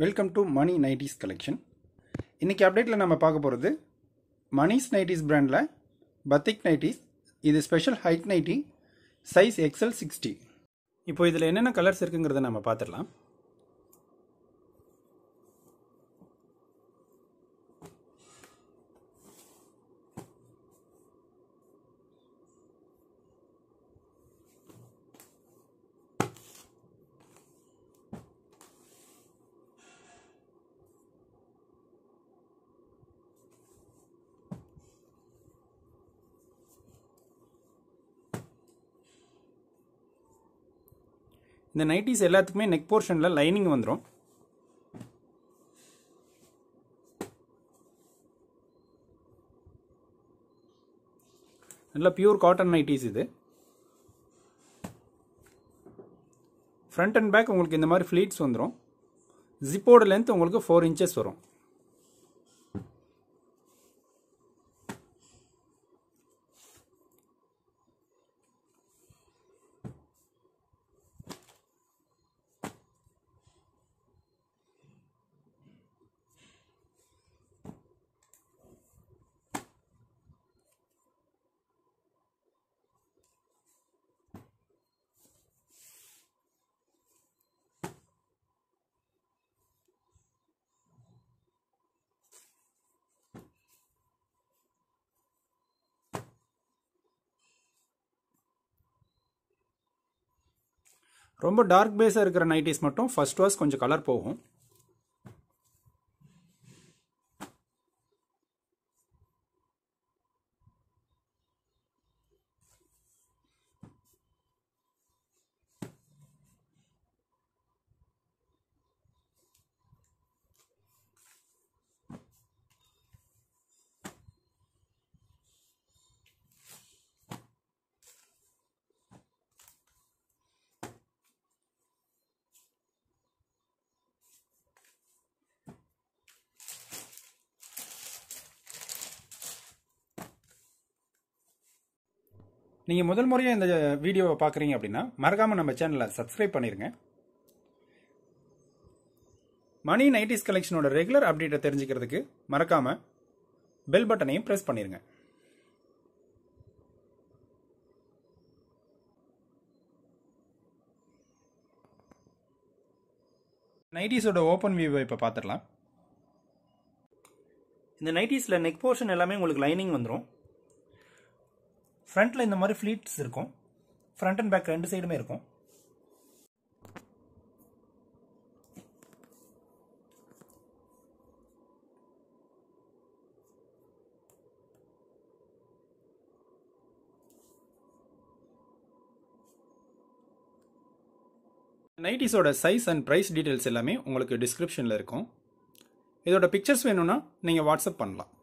welcome to Mani nighties collection இன்றைக்கி அப்டேட்டில் நம்ம பார்க்க போகிறது மணிஸ் நைட்டிஸ் பிராண்டில் பத்திக் நைட்டிஸ் இது special height nighty size XL sixty இப்போ இதில் என்னென்ன கலர்ஸ் இருக்குங்கிறத நம்ம பார்த்துடலாம் இந்த நைட்டிஸ் எல்லாத்துக்குமே நெக் போர்ஷனில் லைனிங் வந்துடும் நல்ல பியூர் காட்டன் நைட்டிஸ் இது ஃப்ரண்ட் அண்ட் பேக் உங்களுக்கு இந்த மாதிரி ஃப்ளீட்ஸ் வந்துடும் ஜிப்போட லென்த் உங்களுக்கு ஃபோர் இன்ச்சஸ் வரும் ரொம்ப டார்க் பேஸாக இருக்கிற நைட்டிஸ் மட்டும் ஃபர்ஸ்ட் வாஷ் கொஞ்சம் கலர் போகும் நீங்கள் முதல் முறையாக இந்த வீடியோவை பார்க்குறீங்க அப்படின்னா மறக்காமல் நம்ம சேனலை சப்ஸ்கிரைப் பண்ணிடுங்க மணி நைட்டிஸ் கலெக்ஷனோட ரெகுலர் அப்டேட்டை தெரிஞ்சுக்கிறதுக்கு மறக்காமல் பெல் பட்டனையும் ப்ரெஸ் பண்ணிடுங்க நைட்டிஸோட ஓப்பன் வியூவை இப்போ பார்த்துடலாம் இந்த நைட்டிஸில் நெக் போர்ஷன் எல்லாமே உங்களுக்கு லைனிங் வந்துடும் ஃப்ரண்ட்டில் இந்த மாதிரி ஃப்ளீட்ஸ் இருக்கும் ஃப்ரண்ட் அண்ட் பேக் ரெண்டு சைடுமே இருக்கும் நைட்டிஸோட சைஸ் அண்ட் ப்ரைஸ் டீட்டெயில்ஸ் எல்லாமே உங்களுக்கு டிஸ்கிரிப்ஷனில் இருக்கும் இதோட பிக்சர்ஸ் வேணும்னா நீங்கள் வாட்ஸ்அப் பண்ணலாம்